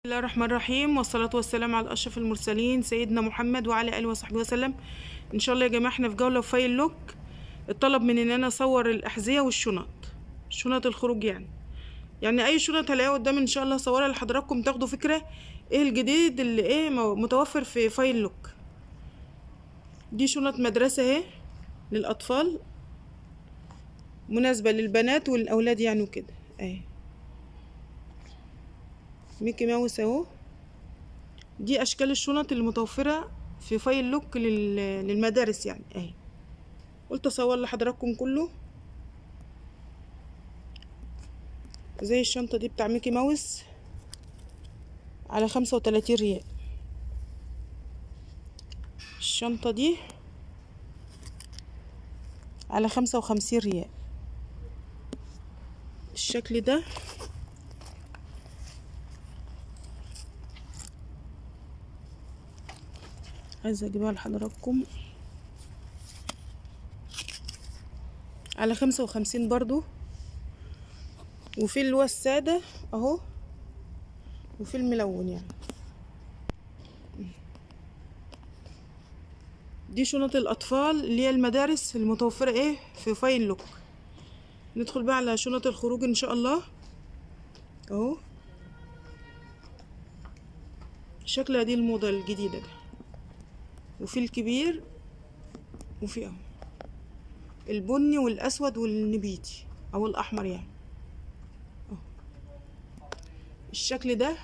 الله الرحمن الرحيم والصلاة والسلام على أشرف المرسلين سيدنا محمد وعلى آله وصحبه وسلم إن شاء الله يا جماعة احنا في جولة في فايل لوك الطلب من إن أنا أصور الأحذية والشنط شنط الخروج يعني يعني أي شنط هلاقيها قدامي إن شاء الله أصورها لحضراتكم تاخدوا فكرة إيه الجديد اللي إيه مو- متوفر في فايل لوك دي شنط مدرسة اهي للأطفال مناسبة للبنات والأولاد يعني وكده أهي ميكي ماوس اهو دي اشكال الشنط المتوفره في فايل لوك لل- للمدارس يعني اهي قلت اصور لحضراتكم كله زي الشنطه دي بتاع ميكي ماوس على خمسة وتلاتين ريال الشنطه دي على خمسة وخمسين ريال الشكل ده عايزة اجيبها لحضراتكم على خمسة وخمسين برضو وفي اللي هو السادة اهو وفي الملون يعني دي شنط الاطفال اللي هي المدارس المتوفرة ايه في فاين لوك ندخل بقى على شنط الخروج ان شاء الله اهو شكلها دي الموضة الجديدة ده وفي الكبير وفي اهو البني والاسود والنبيتي او الاحمر يعني اهو الشكل ده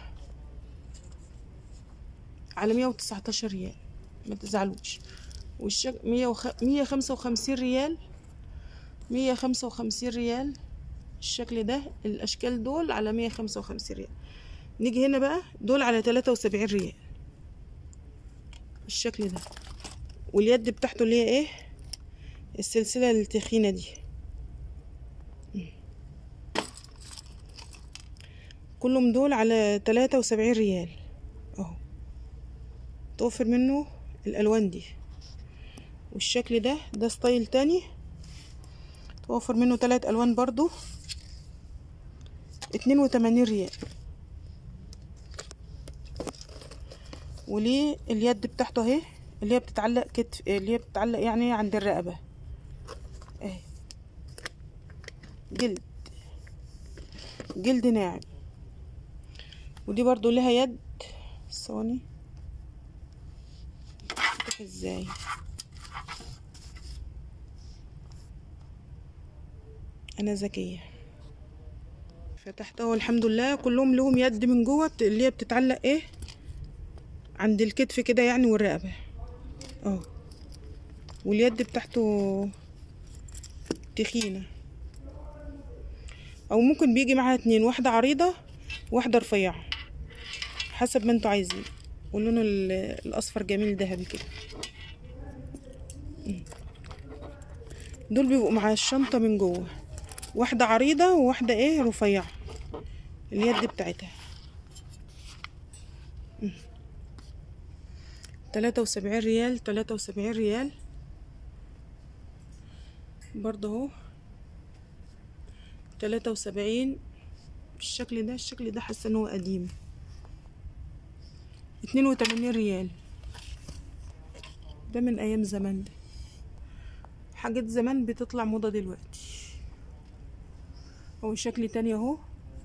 على مية وتسعتاشر ريال ما تزعلوش والشك مية وخ... مية خمسة وخمسين ريال مية خمسة وخمسين ريال الشكل ده الاشكال دول على مية خمسة وخمسين ريال نيجي هنا بقى دول على تلاتة وسبعين ريال الشكل ده واليد بتاعته اللي هي ايه السلسلة التخينة دي مم. كلهم دول على تلاتة وسبعين ريال اهو توفر منه الالوان دي والشكل ده ده ستايل تاني توفر منه تلات الوان برضو اتنين وتمانين ريال وليه اليد بتاعته اهي اللي هي بتتعلق كتف اللي هي بتتعلق يعني عند الرقبة اهي جلد جلد ناعم ودي برضو لها يد ثواني تفتح ازاي انا ذكية فتحتها والحمد لله كلهم لهم يد من جوه بت- اللي هي بتتعلق ايه عند الكتف كده يعني والرقبة اه واليد بتاعته تخينة او ممكن بيجي معاها اتنين واحدة عريضة واحدة رفيعة حسب ما انتوا عايزين واللون ال- الاصفر جميل ذهبي كده مم. دول بيبقوا مع الشنطة من جوه واحدة عريضة وواحدة ايه رفيعة اليد بتاعتها تلاتة وسبعين ريال تلاتة وسبعين ريال برضه اهو تلاتة وسبعين الشكل ده الشكل ده حاسة ان هو قديم اتنين وتمانين ريال ده من ايام زمان ده حاجات زمان بتطلع موضة دلوقتي اهو شكل تاني اهو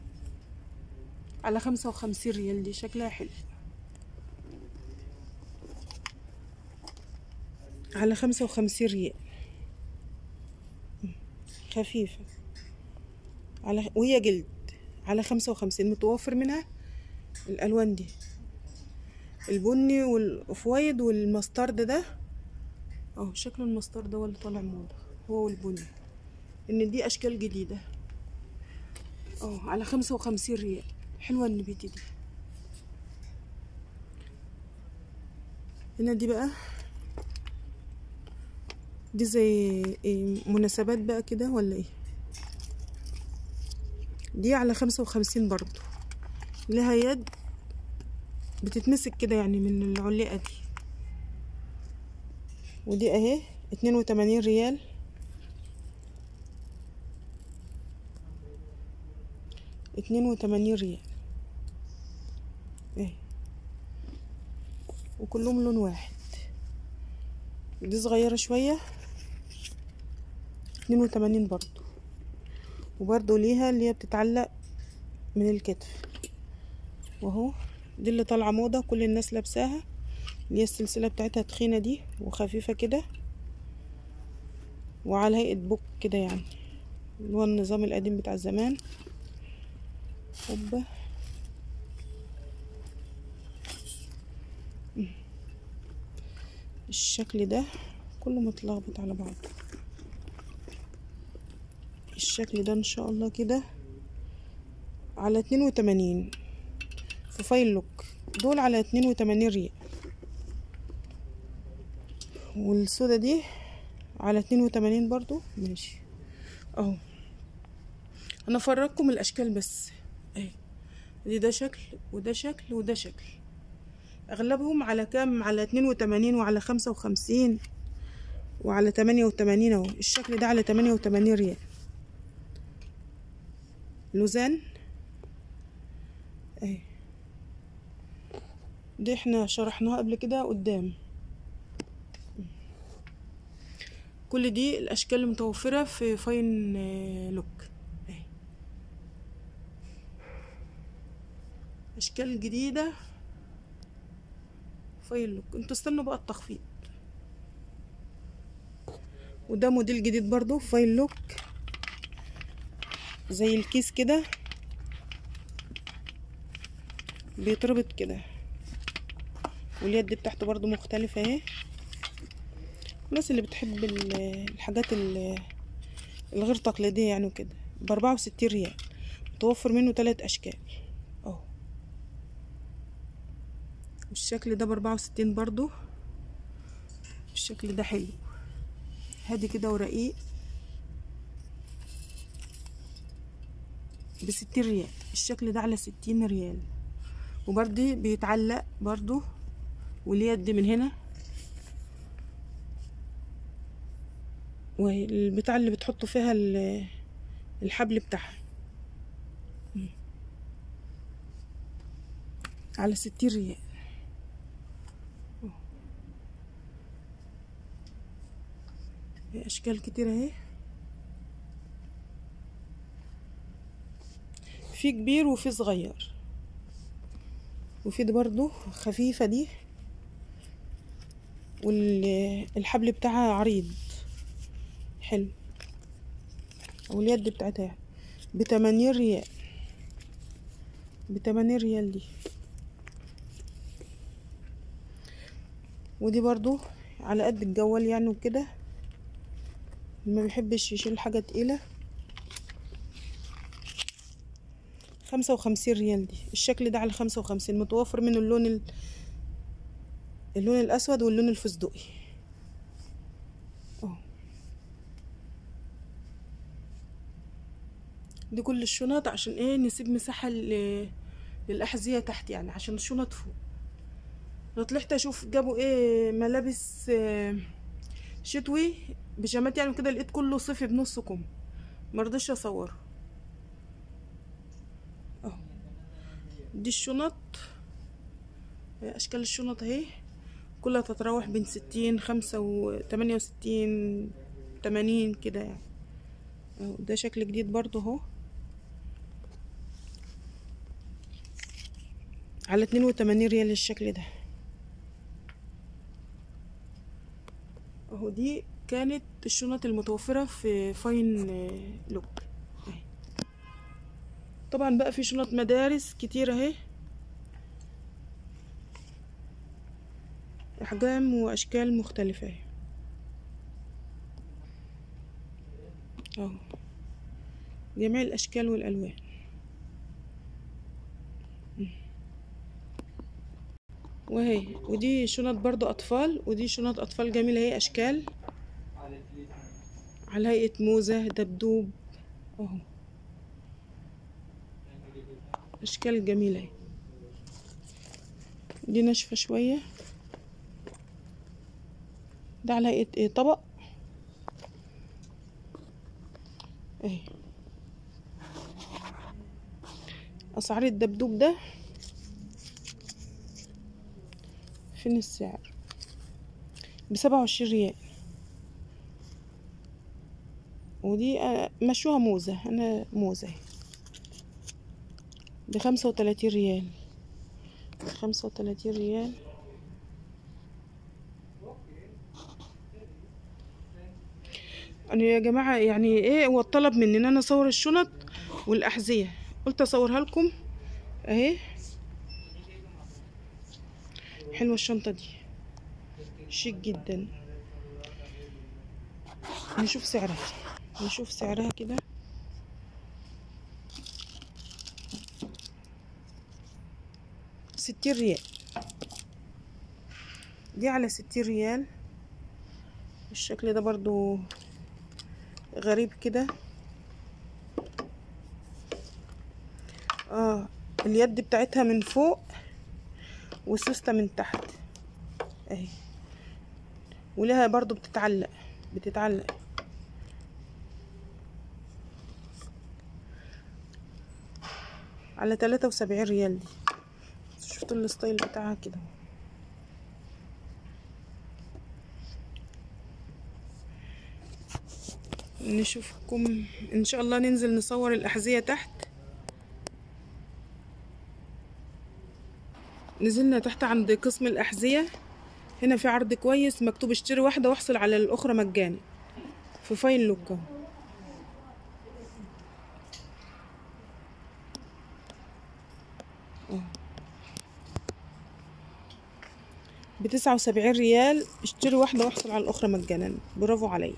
على خمسة وخمسين ريال دي شكلها حلو على خمسة وخمسين ريال خفيفة على وهي جلد على خمسة وخمسين متوفر منها الألوان دي البني والفويد والمسترد ده اهو شكل المسترد هو اللي طالع موضة هو والبني ان دي اشكال جديدة اه على خمسة وخمسين ريال حلوة النبيتي دي هنا دي بقى دي زي إيه مناسبات بقى كده ولا ايه دي على خمسة وخمسين برضو لها يد بتتمسك كده يعني من العلقة دي ودي اهي اتنين وتمانين ريال اتنين وتمانين ريال اهي وكلهم لون واحد دي صغيرة شوية اتنين وتمانين برضو وبرضو ليها اللي هي بتتعلق من الكتف واهو دي اللي طالعة موضة كل الناس لابساها اللي هي السلسلة بتاعتها تخينة دي وخفيفة كده وعلى هيئة بوك كده يعني اللي هو النظام القديم بتاع زمان هوبا الشكل ده كله متلخبط على بعضه الشكل ده ان شاء الله كده على اتنين وتمانين في فايل لوك دول على اتنين وتمانين ريال والسودا دي على اتنين وتمانين برضو ماشي اهو انا افرجكم الاشكال بس اهي دي ده شكل وده شكل وده شكل اغلبهم على كام على اتنين وتمانين وعلى خمسة وخمسين وعلى تمانية وتمانين اهو الشكل ده على تمانية وتمانين ريال لوزان اهي دي احنا شرحناها قبل كده قدام كل دي الاشكال المتوفرة في فاين آه، لوك اهي اشكال جديدة فاين لوك انتوا استنوا بقى التخفيض وده موديل جديد برضو فاين لوك زي الكيس كده بيتربط كده واليد بتاعته برضو مختلفة اهي الناس اللي بتحب ال- الحاجات ال- الغير تقليدية يعني وكده بأربعة وستين ريال متوفر منه تلات أشكال اهو والشكل ده بأربعة وستين برضو الشكل ده حلو هادي كده ورقيق بستين ريال الشكل ده على ستين ريال وبرضه بيتعلق برضو واليد من هنا والبتاع اللي بتحطوا فيها ال- الحبل بتاعها مم. على ستين ريال أهو. في اشكال كتير اهي في كبير وفي صغير وفي دي برضو خفيفة دي والحبل بتاعها عريض حلو واليد بتاعتها بتمانين ريال بتمانين ريال دي ودي برضو على قد الجوال يعني وكده ما بيحبش يشيل حاجة تقيلة خمسة وخمسين ريال دي الشكل ده على خمسة وخمسين متوفر منه اللون ال... اللون الأسود واللون الفستقي اهو دي كل الشنط عشان ايه نسيب مساحة ل... للأحذية تحت يعني عشان الشنط فوق لو طلعت اشوف جابوا ايه ملابس آه، شتوي بيجامات يعني كده لقيت كله صيفي بنص كم مرضيش اصوره اهو دي الشنط اشكال الشنط اهي كلها تتراوح بين ستين خمسة وتمانية وستين تمانين كده يعني اهو ده شكل جديد برضو اهو على اتنين وتمانين ريال الشكل ده اهو دي كانت الشنط المتوفرة في فاين آه، لوك اهي. طبعا بقى في شنط مدارس كتير اهي احجام واشكال مختلفة اهي اهو جميع الاشكال والالوان مم. وهي ودي شنط برضو اطفال ودي شنط اطفال جميلة اهي اشكال على هيئة موزة دبدوب اهو اشكال جميلة اهي دي ناشفة شوية ده على هيئة ايه طبق اهي اسعار الدبدوب ده فين السعر بسبعة وعشرين ريال ودي آه، مشوها موزة أنا موزة بخمسة وتلاتين ريال بخمسة وتلاتين ريال أنا يا جماعة يعني إيه هو الطلب مني إن أنا أصور الشنط والأحذية قلت أصورها لكم أهي حلوة الشنطة دي شيك جدا نشوف سعرها نشوف سعرها كده ستين ريال دي على ستين ريال الشكل ده برضو غريب كده اه اليد بتاعتها من فوق والسوستة من تحت اهي ولها برضو بتتعلق بتتعلق على تلاتة وسبعين ريال دي شفتوا الستايل بتاعها كده نشوفكم ان شاء الله ننزل نصور الاحذية تحت نزلنا تحت عند قسم الاحذية هنا في عرض كويس مكتوب اشتري واحدة واحصل على الاخرى مجانا في فاين لوك اهو بتسعة وسبعين ريال اشتري واحدة واحصل على الأخرى مجانا برافو عليا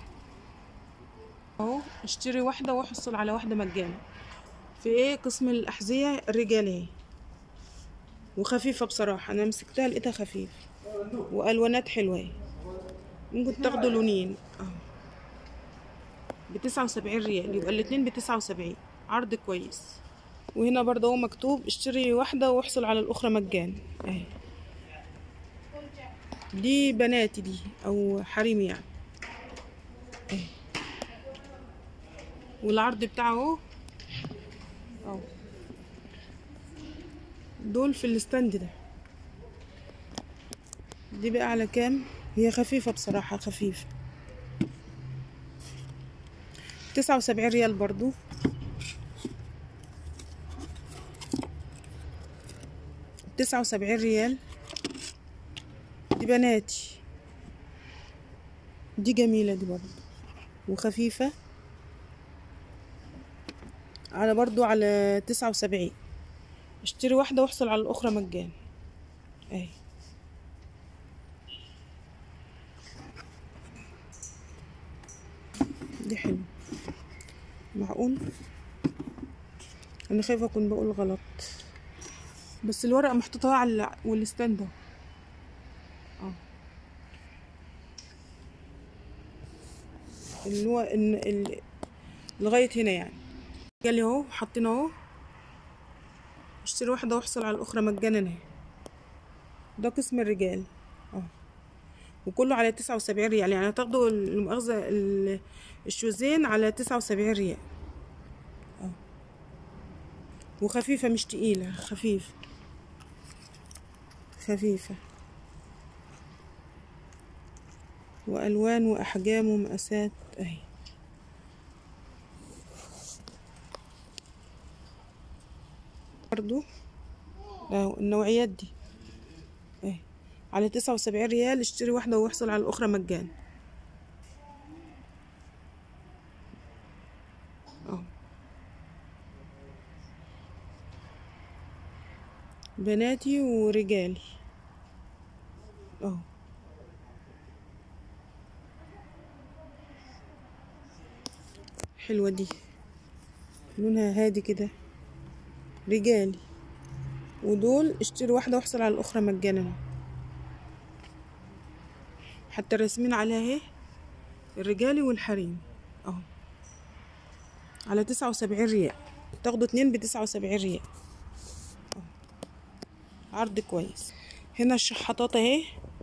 اهو اشتري واحدة واحصل على واحدة مجانا في ايه قسم الأحذية الرجالي اهي وخفيفة بصراحة أنا مسكتها لقيتها خفيف وألوانات حلوة اهي ممكن تاخدوا لونين اهو بتسعة وسبعين ريال يبقى الاتنين بتسعة وسبعين عرض كويس وهنا برضه هو مكتوب اشتري واحدة واحصل على الأخرى مجانا اهي دي بناتي دي او حريمي يعني اهي والعرض بتاعه اهو اهو دول في الستاند ده دي بقى على كام هي خفيفة بصراحة خفيفة تسعة وسبعين ريال برضو تسعة وسبعين ريال دي بناتي دي جميلة دي برضو وخفيفة على برضو على تسعة وسبعين اشتري واحدة واحصل على الأخرى مجان اهي دي حلوة معقول انا خايفة اكون بقول غلط بس الورقة محطوطة على والستاند اهو اه اللي هو ان ال... لغاية هنا يعني جالي اهو حاطين اهو اشتري واحدة واحصل على الأخرى مجانا اهي ده قسم الرجال اه وكله على تسعة وسبعين ريال يعني هتاخدوا المؤاخذة ال- الشوزين على تسعة وسبعين ريال اه وخفيفة مش تقيلة خفيفة خفيفة وألوان وأحجام ومقاسات أهي برضو أهو النوعيات دي أهي على تسعة وسبعين ريال اشتري واحدة واحصل على الأخرى مجانا أهو بناتي ورجالي اهو حلوة دي لونها هادي كده رجالي ودول اشتري واحدة واحصل على الأخرى مجانا حتى راسمين عليها اهي الرجالي والحريم اهو على تسعة وسبعين ريال تاخدوا اتنين بتسعة وسبعين ريال أهو. عرض كويس هنا الشحاطات اهي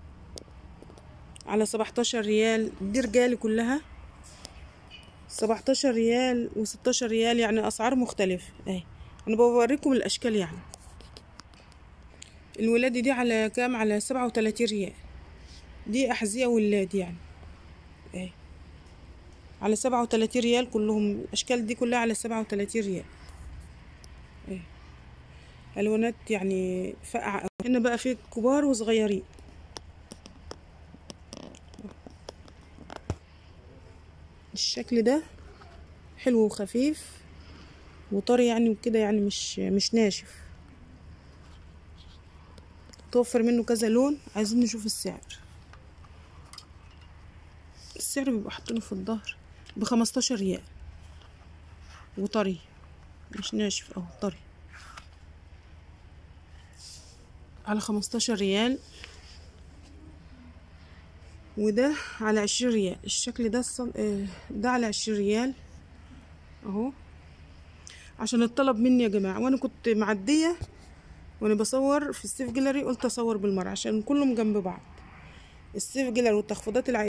على سبعتاشر ريال دي رجالي كلها سبعتاشر ريال وستاشر ريال يعني أسعار مختلفة اهي أنا بوريكم الأشكال يعني الولادي دي على كام على سبعة وتلاتين ريال دي أحذية ولاد يعني اهي على سبعة وتلاتين ريال كلهم الأشكال دي كلها على سبعة وتلاتين ريال اهي ألوانات يعني فاقعة أوي. هنا بقى في كبار وصغيرين الشكل ده حلو وخفيف وطري يعني وكده يعني مش مش ناشف توفر منه كذا لون عايزين نشوف السعر السعر بيبقى حاطينه في الظهر بخمستاشر ريال وطري مش ناشف اهو طري على خمستاشر ريال وده على عشرين ريال الشكل ده الصل... آه، ده على عشرين ريال اهو عشان الطلب مني يا جماعة وانا كنت معدية وانا بصور في السيف جيلري قلت اصور بالمرة عشان كلهم جنب بعض السيف جيلري والتخفيضات العائلية